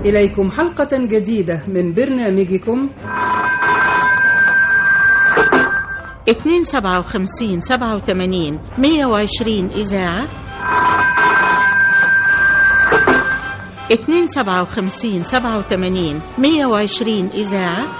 إليكم حلقة جديدة من برنامجكم 257 87 120 إذاعة 257 87 120 إذاعة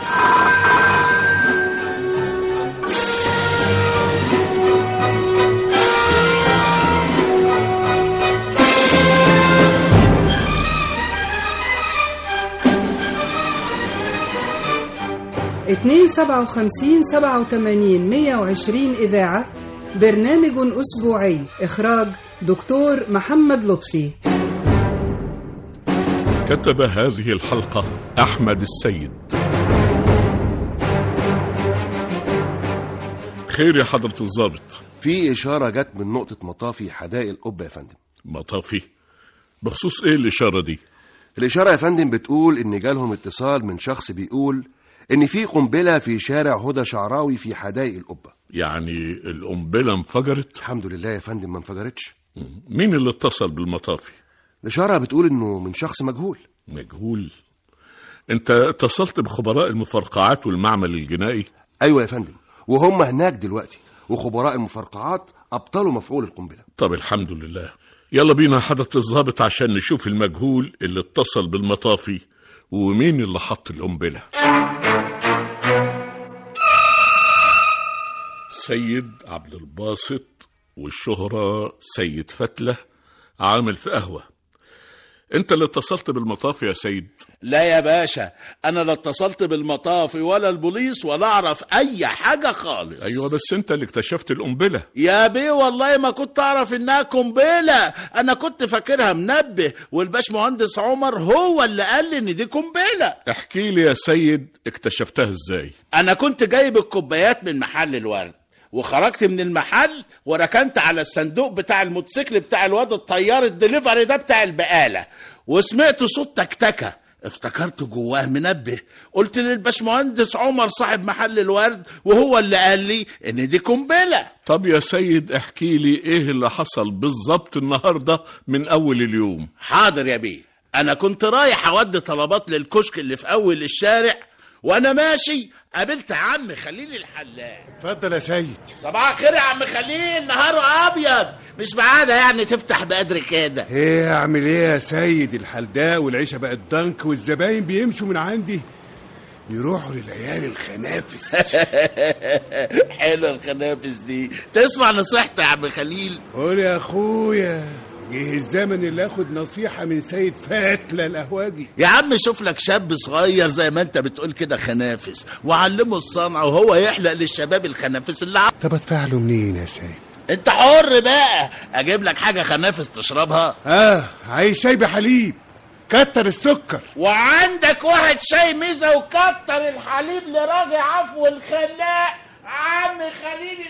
اتنين سبعة وخمسين سبعة وتمانين مية وعشرين إذاعة برنامج أسبوعي إخراج دكتور محمد لطفي كتب هذه الحلقة أحمد السيد خير يا حضرة الضابط في إشارة جت من نقطة مطافي حدائق القبة يا فندم مطافي بخصوص ايه الإشارة دي الإشارة يا فندم بتقول إن جالهم اتصال من شخص بيقول إن في قنبلة في شارع هدى شعراوي في حدائق القبة يعني القنبلة انفجرت الحمد لله يا فندم ما انفجرتش مين اللي اتصل بالمطافي الإشارة بتقول إنه من شخص مجهول مجهول انت اتصلت بخبراء المفرقعات والمعمل الجنائي أيوة يا فندم وهم هناك دلوقتي وخبراء المفرقعات أبطلوا مفعول القنبلة طب الحمد لله يلا بينا يا حضرة الضابط عشان نشوف المجهول اللي اتصل بالمطافي ومين اللي حط القنبلة سيد عبد الباسط والشهرة سيد فتلة عامل في قهوة انت اللي اتصلت بالمطافي يا سيد لا يا باشا انا لا اتصلت بالمطافي ولا البوليس ولا اعرف اي حاجه خالص ايوه بس انت اللي اكتشفت القنبلة يا بيه والله ما كنت اعرف انها قنبله انا كنت فاكرها منبه والباش مهندس عمر هو اللي قال لي ان دي قنبله احكي لي يا سيد اكتشفتها ازاي انا كنت جايب الكوبايات من محل الورد وخرجت من المحل وركنت على الصندوق بتاع الموتوسيكل بتاع الواد الطيار الدليفري ده بتاع البقاله وسمعت صوت تكتكه افتكرت جواه منبه قلت للباشمهندس عمر صاحب محل الورد وهو اللي قال لي ان دي قنبله طب يا سيد احكي لي ايه اللي حصل بالظبط النهاردة من اول اليوم حاضر يا بيه انا كنت رايح اودي طلبات للكشك اللي في اول الشارع وانا ماشي قابلت عم خليل الحلاق اتفضل يا سيد صباح الخير يا عم خليل نهاره ابيض مش بعادة يعني تفتح بدري كده ايه اعمل ايه يا سيد الحلداء والعيشه بقت ضنك والزباين بيمشوا من عندي يروحوا للعيال الخنافس حلو الخنافس دي تسمع نصيحتي يا عم خليل قول يا اخويا جه الزمن اللي اخد نصيحه من سيد فتله القهواجي يا عم شوف لك شاب صغير زي ما انت بتقول كده خنافس وعلمه الصنعة وهو يحلق للشباب الخنافس اللي عم. طب ادفع له منين يا سيد انت حر بقى اجيب لك حاجة خنافس تشربها اه عايز شاي بحليب كتر السكر وعندك واحد شاي ميزة وكتر الحليب لراجع عفو الخلاق عم خليل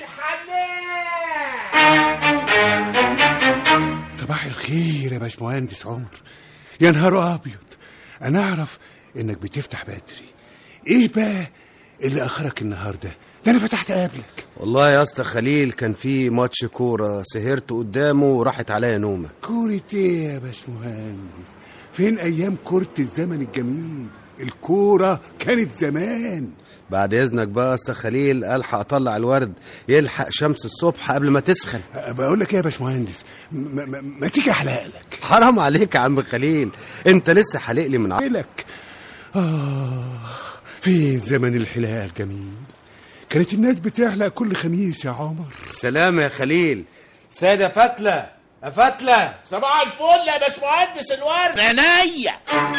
الحلاق صباح الخير يا باشمهندس عمر يا نهار ابيض انا اعرف انك بتفتح بدري ايه بقى اللي اخرك النهارده ده انا فتحت قبلك والله يا اسطى خليل كان في ماتش كوره سهرت قدامه وراحت عليا نومه كورة ايه يا باشمهندس فين ايام كرة الزمن الجميل الكورة كانت زمان بعد اذنك بقى يا اسطى خليل الحق اطلع الورد يلحق شمس الصبح قبل ما تسخن أه، بقول لك ايه يا باشمهندس ما, ما, ما تيجي احلق لك حرام عليك يا عم خليل انت لسه حالق لي من ع... لك اه فين زمن الحلاقة الجميل كانت الناس بتحلق كل خميس يا عمر سلام يا خليل سيدة فتلة يا فتلة صباح الفل يا باشمهندس الورد عينيا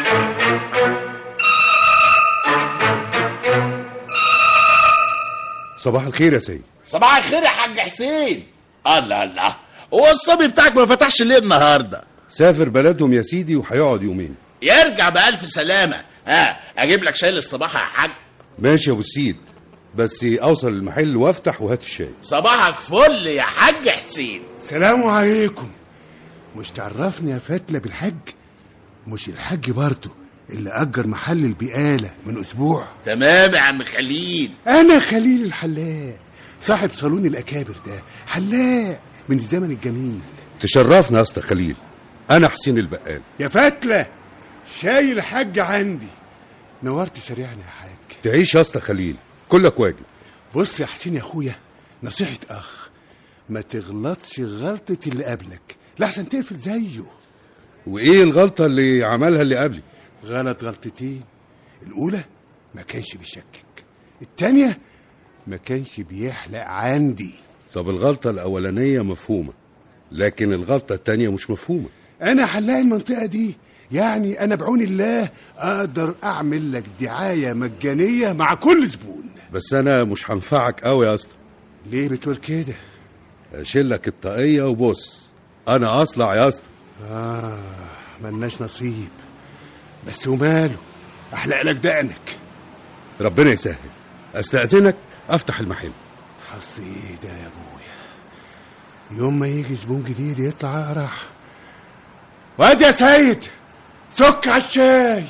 صباح الخير يا سيد صباح الخير يا حاج حسين الله الله هو الصبي بتاعك ما فتحش ليه النهارده سافر بلدهم يا سيدي وهيقعد يومين يرجع بألف سلامة ها أجيب لك شاي للصباح يا حاج ماشي يا ابو السيد بس اوصل المحل وافتح وهات الشاي صباحك فل يا حاج حسين سلام عليكم مش تعرفني يا فتلة بالحج مش الحج برضه اللي أجر محل البقالة من أسبوع تمام يا عم خليل أنا خليل الحلاق صاحب صالون الأكابر ده حلاق من الزمن الجميل تشرفنا يا اسطى خليل انا حسين البقال يا فتلة شاي الحاج عندي نورت سريعا يا حاج تعيش يا اسطى خليل كلك واجب بص يا حسين يا اخويا نصيحة اخ ما تغلطش غلطة اللي قبلك لحسن تقفل زيه وايه الغلطه اللي عملها اللي قبلي غلط غلطتين الأولى ما كانش بيشكك التانية ما كانش بيحلق عندي طب الغلطه الاولانيه مفهومه لكن الغلطه التانية مش مفهومه أنا حلاق المنطقة دي يعني أنا بعون الله أقدر أعمل لك دعاية مجانية مع كل زبون بس انا مش هنفعك قوي يا اسطى ليه بتقول كده؟ اشيلك الطاقيه وبص انا اصلع يا اسطى آه ملناش نصيب بس وماله أحلق لك دقنك ربنا يسهل استاذنك افتح المحل حظ ايه ده يا ابويا يوم ما يجي زبون جديد يطلع اقرع واد يا سيد سك على الشاي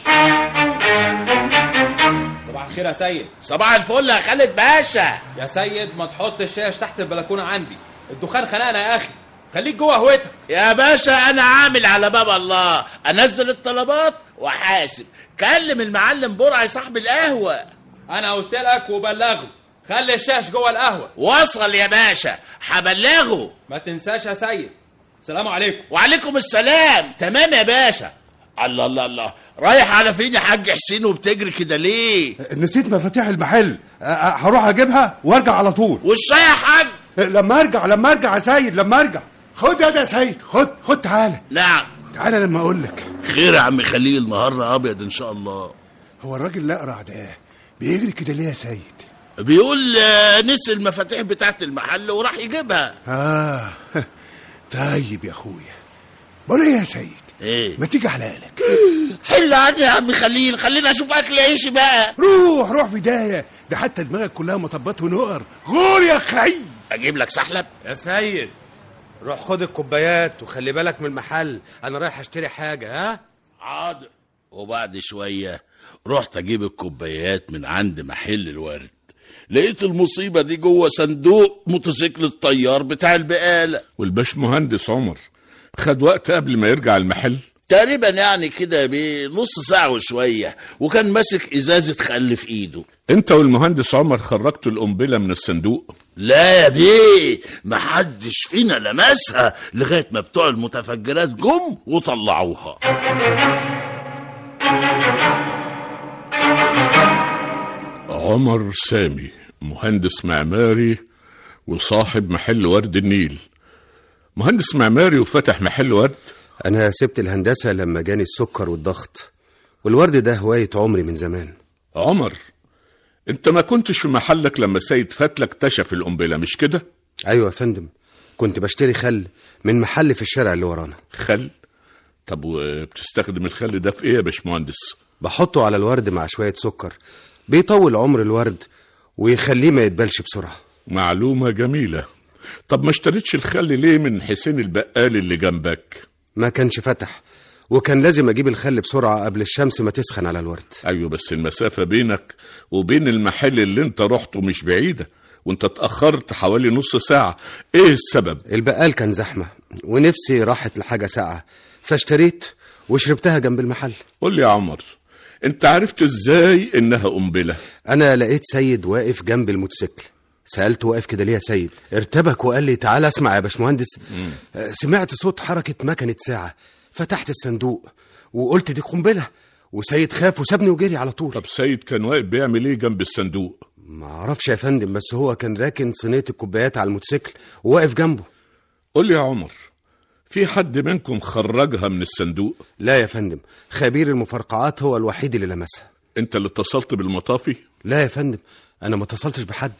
صباح الخير يا سيد صباح الفل يا خالد باشا يا سيد ما تحط الشاش تحت البلكونه عندي الدخان خنقنا يا اخي خليك جوه هوتك يا باشا انا عامل على باب الله انزل الطلبات واحاسب كلم المعلم برعي صاحب القهوه انا قلت لك وبلغه خلي الشاش جوه القهوه وصل يا باشا هبلغه ما تنساش يا سيد سلام عليكم وعليكم السلام تمام يا باشا الله الله الله رايح على فين يا حاج حسين وبتجري كده ليه نسيت مفاتيح المحل أ- أ- هروح اجيبها وارجع على طول والشاي يا حاج لما ارجع لما ارجع يا سيد لما ارجع خد يا ده سيد خد خد تعالى نعم تعالى لما اقول لك خير يا عم خليل نهارنا ابيض ان شاء الله هو الراجل الاقرع ده بيجري كده ليه يا سيد بيقول آه، نسي المفاتيح بتاعت المحل وراح يجيبها اه طيب يا اخويا بقول ايه يا سيد ايه ما تيجي احلق لك حل عني يا عم خليل خلينا اشوف اكل عيشي بقى روح روح في داهيه ده حتى دماغك كلها مطبات ونقر غور يا خي اجيب لك سحلب يا سيد روح خد الكوبايات وخلي بالك من المحل انا رايح اشتري حاجه ها حاضر وبعد شوية رحت أجيب الكوبايات من عند محل الورد لقيت المصيبة دي جوه صندوق موتوسيكل الطيار بتاع البقالة والباش مهندس عمر خد وقت قبل ما يرجع المحل تقريبا يعني كده بنص ساعة وشوية وكان ماسك إزازة خل في إيده انت والمهندس عمر خرجتوا القنبله من الصندوق لا يا بيه محدش فينا لمسها لغاية ما بتوع المتفجرات جم وطلعوها عمر سامي مهندس معماري وصاحب محل ورد النيل مهندس معماري وفتح محل ورد انا سبت الهندسه لما جاني السكر والضغط والورد ده هوايه عمري من زمان عمر انت ما كنتش في محلك لما سيد فتلك اكتشف القنبله مش كده ايوه يا فندم كنت بشتري خل من محل في الشارع اللي ورانا خل طب وبتستخدم الخل ده في ايه يا باشمهندس بحطه على الورد مع شويه سكر بيطول عمر الورد ويخليه ما يتبلش بسرعه معلومه جميله طب ما اشتريتش الخل ليه من حسين البقال اللي جنبك ما كانش فتح وكان لازم اجيب الخل بسرعه قبل الشمس ما تسخن على الورد ايوه بس المسافه بينك وبين المحل اللي انت رحته مش بعيده وانت اتاخرت حوالي نص ساعه ايه السبب البقال كان زحمه ونفسي راحت لحاجه ساقعه فاشتريت وشربتها جنب المحل قول لي يا عمر انت عرفت ازاي انها قنبله انا لقيت سيد واقف جنب الموتوسيكل سالته واقف كده ليه يا سيد ارتبك وقال لي تعالى اسمع يا باشمهندس آه، سمعت صوت حركه مكنه ساعه فتحت الصندوق وقلت دي قنبله وسيد خاف وسابني وجري على طول طب سيد كان واقف بيعمل ايه جنب الصندوق ما اعرفش يا فندم بس هو كان راكن صينيه الكوبايات على الموتوسيكل وواقف جنبه قول لي يا عمر في حد منكم خرجها من الصندوق لا يا فندم خبير المفرقعات هو الوحيد اللي لمسها انت اللي اتصلت بالمطافي لا يا فندم انا ما اتصلتش بحد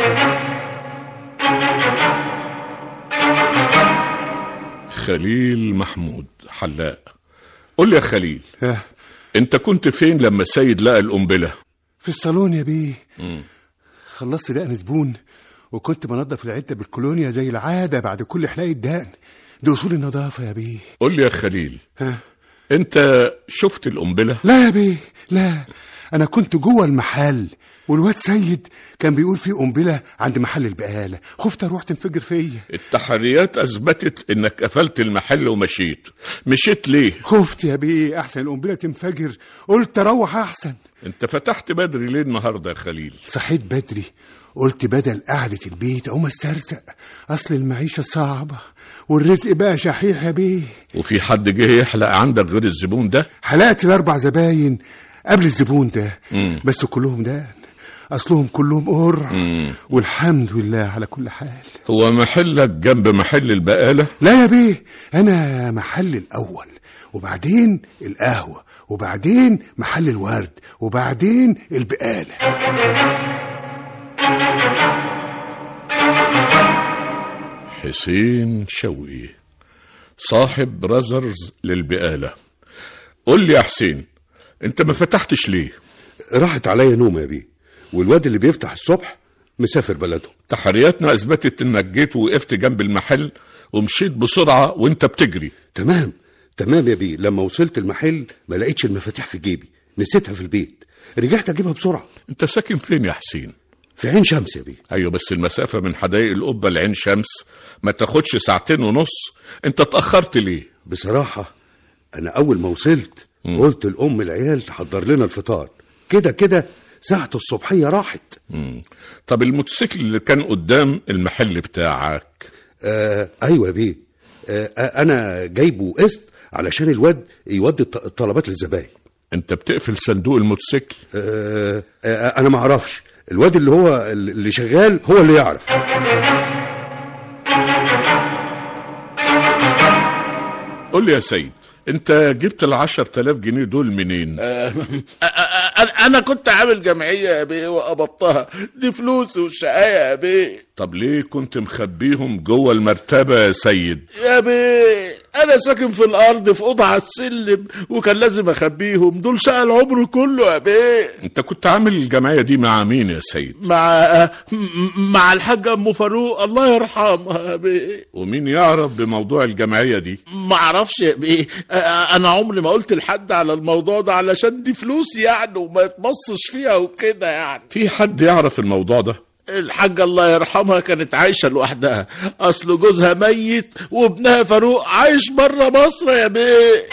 خليل محمود حلاق قول لي يا خليل آه، انت كنت فين لما سيد لقى القنبله في الصالون يا بيه خلصت دقن زبون وكنت بنضف العده بالكولونيا زي العاده بعد كل حلاقه دقن دي اصول النظافه يا بيه قول لي يا خليل ها انت شفت القنبله لا يا بيه لا انا كنت جوه المحل والواد سيد كان بيقول في قنبله عند محل البقاله خفت اروح تنفجر فيا التحريات اثبتت انك قفلت المحل ومشيت مشيت ليه خفت يا بيه احسن القنبله تنفجر قلت اروح احسن انت فتحت بدري ليه النهارده يا خليل صحيت بدري قلت بدل قعدة البيت أقوم استرزق أصل المعيشة صعبة والرزق بقى شحيح يا بيه وفي حد جه يحلق عندك غير الزبون ده حلقت الأربع زباين قبل الزبون ده مم. بس كلهم ده أصلهم كلهم قرع مم. والحمد لله على كل حال هو محلك جنب محل البقالة لا يا بيه أنا محل الأول وبعدين القهوة وبعدين محل الورد وبعدين البقالة حسين شوقي صاحب برازرز للبقالة قول لي يا حسين انت ما فتحتش ليه راحت عليا نوم يا بيه والواد اللي بيفتح الصبح مسافر بلده تحرياتنا اثبتت انك جيت وقفت جنب المحل ومشيت بسرعة وانت بتجري تمام تمام يا بيه لما وصلت المحل ما لقيتش المفاتيح في جيبي نسيتها في البيت رجعت اجيبها بسرعه انت ساكن فين يا حسين في عين شمس يا بيه ايوه بس المسافة من حدائق القبة لعين شمس ما تاخدش ساعتين ونص انت اتأخرت ليه بصراحه انا اول ما وصلت مم. قلت لام العيال تحضر لنا الفطار كده كده ساعه الصبحيه راحت مم. طب الموتوسيكل اللي كان قدام المحل بتاعك آه ايوه يا بيه آه آه، انا جايبه قسط علشان الواد يودي الط- الطلبات للزباين انت بتقفل صندوق الموتوسيكل آه آه انا ما اعرفش الواد اللي هو اللي شغال هو اللي يعرف قول لي يا سيد انت جبت العشر تلاف جنيه دول منين أنا- انا كنت عامل جمعيه يا بيه وقبضتها دي فلوسي والشقايه يا بيه طب ليه كنت مخبيهم جوه المرتبة يا سيد يا بيه انا ساكن في الارض في اوضه على السلم وكان لازم اخبيهم دول شقى العمر كله يا بيه انت كنت عامل الجمعية دي مع مين يا سيد مع م- مع الحاجه ام فاروق الله يرحمها يا بيه ومين يعرف بموضوع الجمعية دي ما اعرفش يا بيه آه، انا عمري ما قلت لحد على الموضوع ده علشان دي فلوسي يعني وما يتبصش فيها وكده يعني في حد يعرف الموضوع ده الحاجة الله يرحمها كانت عايشة لوحدها أصل جوزها ميت وابنها فاروق عايش بره مصر يا بيه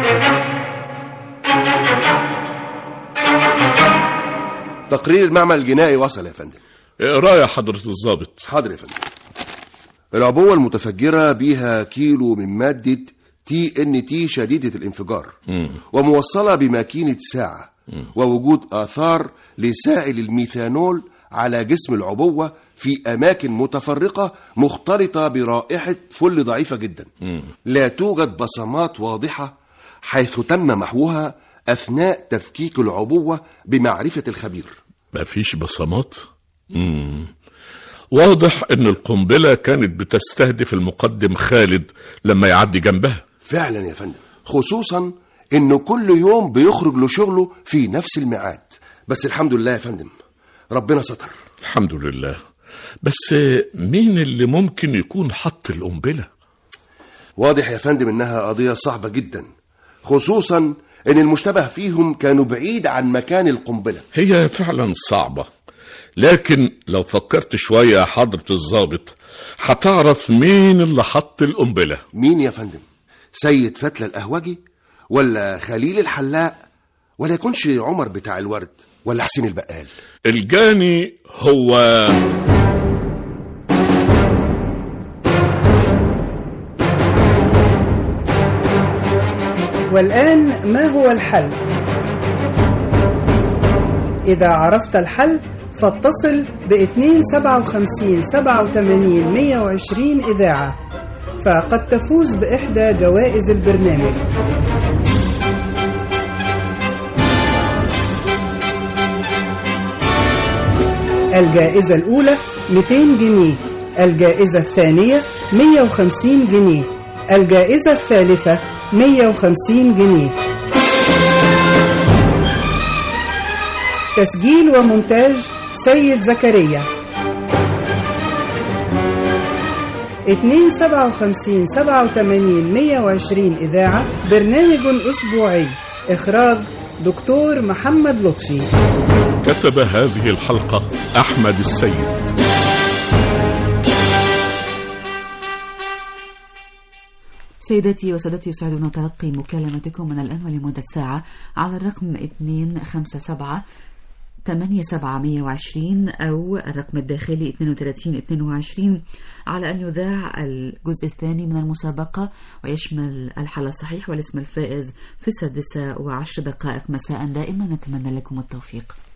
تقرير المعمل الجنائي وصل يا فندم اقرا يا حضرة الضابط حاضر يا فندم العبوة المتفجرة بيها كيلو من مادة تي ان تي شديدة الانفجار وموصلة بماكينة ساعة ووجود آثار لسائل الميثانول على جسم العبوة في أماكن متفرقة مختلطة برائحة فل ضعيفة جدا لا توجد بصمات واضحة حيث تم محوها أثناء تفكيك العبوة بمعرفة الخبير مفيش بصمات مم. واضح ان القنبلة كانت بتستهدف المقدم خالد لما يعدي جنبها فعلا يا فندم خصوصا انه كل يوم بيخرج لشغله في نفس الميعاد بس الحمد لله يا فندم ربنا ستر الحمد لله بس مين اللي ممكن يكون حط القنبلة واضح يا فندم انها قضية صعبة جدا خصوصا ان المشتبه فيهم كانوا بعيد عن مكان القنبلة هي فعلا صعبة لكن لو فكرت شوية يا حضرة الضابط هتعرف مين اللي حط القنبلة مين يا فندم سيد فتلة القهوجي ولا خليل الحلاق ولا يكونش عمر بتاع الورد ولا حسين البقال الجاني هو والآن ما هو الحل؟ إذا عرفت الحل فاتصل ب 257 87 120 إذاعة فقد تفوز بإحدى جوائز البرنامج الجائزة الأولى 200 جنيه الجائزة الثانية 150 جنيه الجائزة الثالثة 150 جنيه تسجيل ومونتاج سيد زكريا 257 87 120 إذاعة برنامج أسبوعي إخراج دكتور محمد لطفي كتب هذه الحلقة أحمد السيد سيداتي وسادتي يسعدنا تلقي مكالمتكم من الآن ولمدة ساعة على الرقم 257 8720 أو الرقم الداخلي 3222 على أن يذاع الجزء الثاني من المسابقة ويشمل الحل الصحيح والاسم الفائز في السادسة وعشر دقائق مساء دائما نتمنى لكم التوفيق